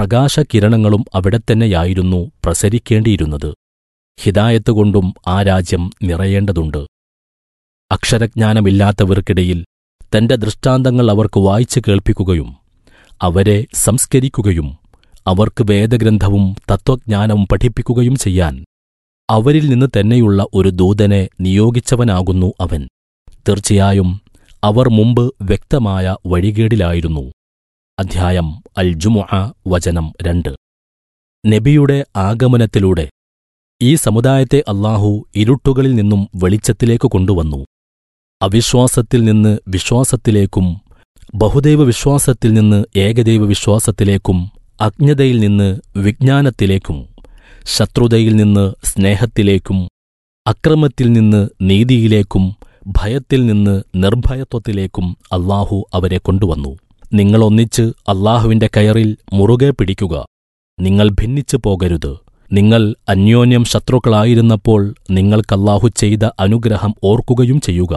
പ്രകാശകിരണങ്ങളും അവിടെ തന്നെയായിരുന്നു പ്രസരിക്കേണ്ടിയിരുന്നത് ഹിദായത്ത് കൊണ്ടും ആ രാജ്യം നിറയേണ്ടതുണ്ട് അക്ഷരജ്ഞാനമില്ലാത്തവർക്കിടയിൽ തന്റെ ദൃഷ്ടാന്തങ്ങൾ അവർക്ക് വായിച്ചു കേൾപ്പിക്കുകയും അവരെ സംസ്കരിക്കുകയും അവർക്ക് വേദഗ്രന്ഥവും തത്വജ്ഞാനവും പഠിപ്പിക്കുകയും ചെയ്യാൻ അവരിൽ നിന്ന് തന്നെയുള്ള ഒരു ദൂതനെ നിയോഗിച്ചവനാകുന്നു അവൻ തീർച്ചയായും അവർ മുമ്പ് വ്യക്തമായ വഴികേടിലായിരുന്നു അധ്യായം അൽ ജുമുഅ വചനം രണ്ട് നബിയുടെ ആഗമനത്തിലൂടെ ഈ സമുദായത്തെ അല്ലാഹു ഇരുട്ടുകളിൽ നിന്നും വെളിച്ചത്തിലേക്ക് കൊണ്ടുവന്നു അവിശ്വാസത്തിൽ നിന്ന് വിശ്വാസത്തിലേക്കും ബഹുദൈവ വിശ്വാസത്തിൽ നിന്ന് ഏകദൈവ വിശ്വാസത്തിലേക്കും അജ്ഞതയിൽ നിന്ന് വിജ്ഞാനത്തിലേക്കും ശത്രുതയിൽ നിന്ന് സ്നേഹത്തിലേക്കും അക്രമത്തിൽ നിന്ന് നീതിയിലേക്കും ഭയത്തിൽ നിന്ന് നിർഭയത്വത്തിലേക്കും അല്ലാഹു അവരെ കൊണ്ടുവന്നു നിങ്ങളൊന്നിച്ച് അല്ലാഹുവിന്റെ കയറിൽ മുറുകെ പിടിക്കുക നിങ്ങൾ ഭിന്നിച്ചു പോകരുത് നിങ്ങൾ അന്യോന്യം ശത്രുക്കളായിരുന്നപ്പോൾ നിങ്ങൾക്കല്ലാഹു ചെയ്ത അനുഗ്രഹം ഓർക്കുകയും ചെയ്യുക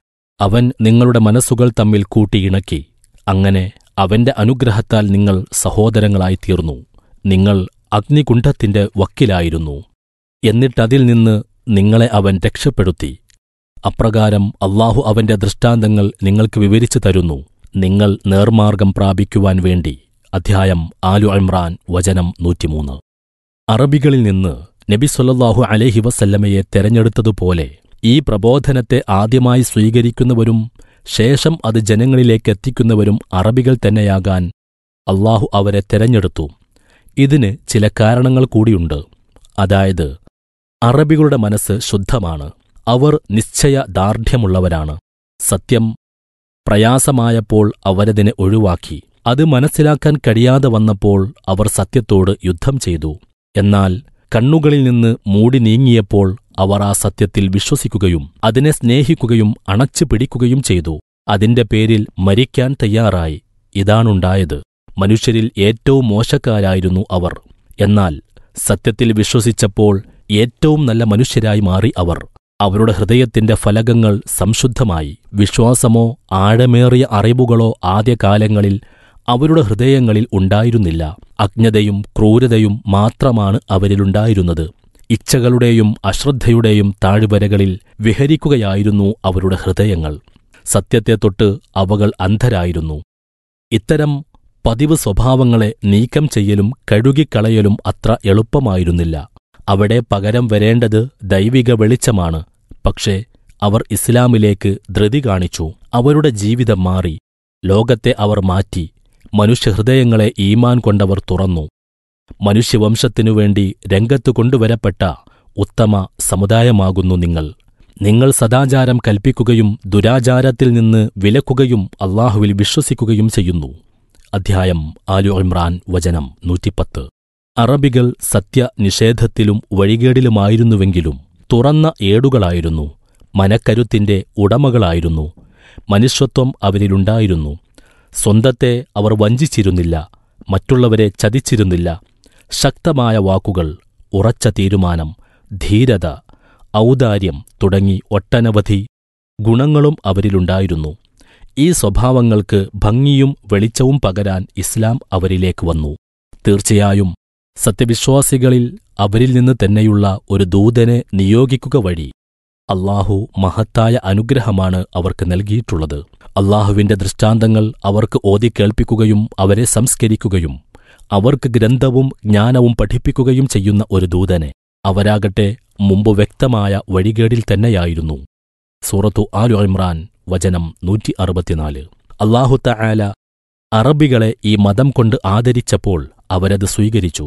അവൻ നിങ്ങളുടെ മനസ്സുകൾ തമ്മിൽ കൂട്ടിയിണക്കി അങ്ങനെ അവന്റെ അനുഗ്രഹത്താൽ നിങ്ങൾ സഹോദരങ്ങളായി തീർന്നു നിങ്ങൾ അഗ്നികുണ്ഠത്തിന്റെ വക്കിലായിരുന്നു എന്നിട്ടതിൽ നിന്ന് നിങ്ങളെ അവൻ രക്ഷപ്പെടുത്തി അപ്രകാരം അല്ലാഹു അവന്റെ ദൃഷ്ടാന്തങ്ങൾ നിങ്ങൾക്ക് വിവരിച്ചു തരുന്നു നിങ്ങൾ നേർമാർഗം പ്രാപിക്കുവാൻ വേണ്ടി അധ്യായം ആലു ഇമ്രാൻ വചനം നൂറ്റിമൂന്ന് അറബികളിൽ നിന്ന് നബി സൊല്ലാഹു അലഹി വസല്ലമയെ തെരഞ്ഞെടുത്തതുപോലെ ഈ പ്രബോധനത്തെ ആദ്യമായി സ്വീകരിക്കുന്നവരും ശേഷം അത് ജനങ്ങളിലേക്ക് എത്തിക്കുന്നവരും അറബികൾ തന്നെയാകാൻ അള്ളാഹു അവരെ തെരഞ്ഞെടുത്തു ഇതിന് ചില കാരണങ്ങൾ കൂടിയുണ്ട് അതായത് അറബികളുടെ മനസ്സ് ശുദ്ധമാണ് അവർ നിശ്ചയ ദാർഢ്യമുള്ളവരാണ് സത്യം പ്രയാസമായപ്പോൾ അവരതിനെ ഒഴിവാക്കി അത് മനസ്സിലാക്കാൻ കഴിയാതെ വന്നപ്പോൾ അവർ സത്യത്തോട് യുദ്ധം ചെയ്തു എന്നാൽ കണ്ണുകളിൽ നിന്ന് മൂടി നീങ്ങിയപ്പോൾ അവർ ആ സത്യത്തിൽ വിശ്വസിക്കുകയും അതിനെ സ്നേഹിക്കുകയും അണച്ചു പിടിക്കുകയും ചെയ്തു അതിന്റെ പേരിൽ മരിക്കാൻ തയ്യാറായി ഇതാണുണ്ടായത് മനുഷ്യരിൽ ഏറ്റവും മോശക്കാരായിരുന്നു അവർ എന്നാൽ സത്യത്തിൽ വിശ്വസിച്ചപ്പോൾ ഏറ്റവും നല്ല മനുഷ്യരായി മാറി അവർ അവരുടെ ഹൃദയത്തിന്റെ ഫലകങ്ങൾ സംശുദ്ധമായി വിശ്വാസമോ ആഴമേറിയ അറിവുകളോ ആദ്യകാലങ്ങളിൽ അവരുടെ ഹൃദയങ്ങളിൽ ഉണ്ടായിരുന്നില്ല അജ്ഞതയും ക്രൂരതയും മാത്രമാണ് അവരിലുണ്ടായിരുന്നത് ഇച്ഛകളുടെയും അശ്രദ്ധയുടെയും താഴ്വരകളിൽ വിഹരിക്കുകയായിരുന്നു അവരുടെ ഹൃദയങ്ങൾ സത്യത്തെ തൊട്ട് അവകൾ അന്ധരായിരുന്നു ഇത്തരം പതിവ് സ്വഭാവങ്ങളെ നീക്കം ചെയ്യലും കഴുകിക്കളയലും അത്ര എളുപ്പമായിരുന്നില്ല അവിടെ പകരം വരേണ്ടത് ദൈവിക വെളിച്ചമാണ് പക്ഷേ അവർ ഇസ്ലാമിലേക്ക് ധൃതി കാണിച്ചു അവരുടെ ജീവിതം മാറി ലോകത്തെ അവർ മാറ്റി മനുഷ്യഹൃദയങ്ങളെ ഈമാൻ കൊണ്ടവർ തുറന്നു മനുഷ്യവംശത്തിനു വേണ്ടി രംഗത്തു കൊണ്ടുവരപ്പെട്ട ഉത്തമ സമുദായമാകുന്നു നിങ്ങൾ നിങ്ങൾ സദാചാരം കൽപ്പിക്കുകയും ദുരാചാരത്തിൽ നിന്ന് വിലക്കുകയും അള്ളാഹുവിൽ വിശ്വസിക്കുകയും ചെയ്യുന്നു അധ്യായം ആലു ഇമ്രാൻ വചനം നൂറ്റിപ്പത്ത് അറബികൾ സത്യനിഷേധത്തിലും വഴികേടിലുമായിരുന്നുവെങ്കിലും തുറന്ന ഏടുകളായിരുന്നു മനക്കരുത്തിന്റെ ഉടമകളായിരുന്നു മനുഷ്യത്വം അവരിലുണ്ടായിരുന്നു സ്വന്തത്തെ അവർ വഞ്ചിച്ചിരുന്നില്ല മറ്റുള്ളവരെ ചതിച്ചിരുന്നില്ല ശക്തമായ വാക്കുകൾ ഉറച്ച തീരുമാനം ധീരത ഔദാര്യം തുടങ്ങി ഒട്ടനവധി ഗുണങ്ങളും അവരിലുണ്ടായിരുന്നു ഈ സ്വഭാവങ്ങൾക്ക് ഭംഗിയും വെളിച്ചവും പകരാൻ ഇസ്ലാം അവരിലേക്ക് വന്നു തീർച്ചയായും സത്യവിശ്വാസികളിൽ അവരിൽ നിന്ന് തന്നെയുള്ള ഒരു ദൂതനെ നിയോഗിക്കുക വഴി അള്ളാഹു മഹത്തായ അനുഗ്രഹമാണ് അവർക്ക് നൽകിയിട്ടുള്ളത് അള്ളാഹുവിന്റെ ദൃഷ്ടാന്തങ്ങൾ അവർക്ക് ഓതിക്കേൾപ്പിക്കുകയും അവരെ സംസ്കരിക്കുകയും അവർക്ക് ഗ്രന്ഥവും ജ്ഞാനവും പഠിപ്പിക്കുകയും ചെയ്യുന്ന ഒരു ദൂതനെ അവരാകട്ടെ മുമ്പ് വ്യക്തമായ വഴികേടിൽ തന്നെയായിരുന്നു സൂറത്തു ആലു ഇമ്രാൻ വചനം നൂറ്റി അറുപത്തിനാല് അള്ളാഹു തആല അറബികളെ ഈ മതം കൊണ്ട് ആദരിച്ചപ്പോൾ അവരത് സ്വീകരിച്ചു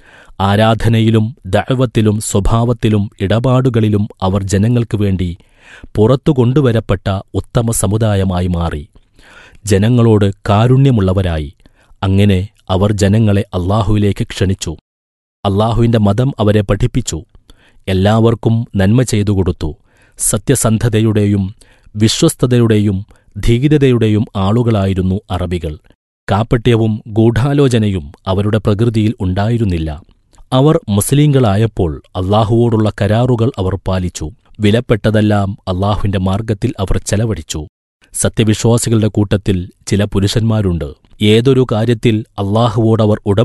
ആരാധനയിലും ദഅവത്തിലും സ്വഭാവത്തിലും ഇടപാടുകളിലും അവർ ജനങ്ങൾക്കു വേണ്ടി പുറത്തു കൊണ്ടുവരപ്പെട്ട ഉത്തമ സമുദായമായി മാറി ജനങ്ങളോട് കാരുണ്യമുള്ളവരായി അങ്ങനെ അവർ ജനങ്ങളെ അള്ളാഹുവിലേക്ക് ക്ഷണിച്ചു അള്ളാഹുവിന്റെ മതം അവരെ പഠിപ്പിച്ചു എല്ലാവർക്കും നന്മ ചെയ്തു കൊടുത്തു സത്യസന്ധതയുടെയും വിശ്വസ്തതയുടെയും ധീരതയുടെയും ആളുകളായിരുന്നു അറബികൾ കാപ്പട്യവും ഗൂഢാലോചനയും അവരുടെ പ്രകൃതിയിൽ ഉണ്ടായിരുന്നില്ല അവർ മുസ്ലിങ്ങളായപ്പോൾ അള്ളാഹുവോടുള്ള കരാറുകൾ അവർ പാലിച്ചു വിലപ്പെട്ടതെല്ലാം അള്ളാഹുവിന്റെ മാർഗത്തിൽ അവർ ചെലവഴിച്ചു സത്യവിശ്വാസികളുടെ കൂട്ടത്തിൽ ചില പുരുഷന്മാരുണ്ട് ഏതൊരു കാര്യത്തിൽ അള്ളാഹുവോടവർ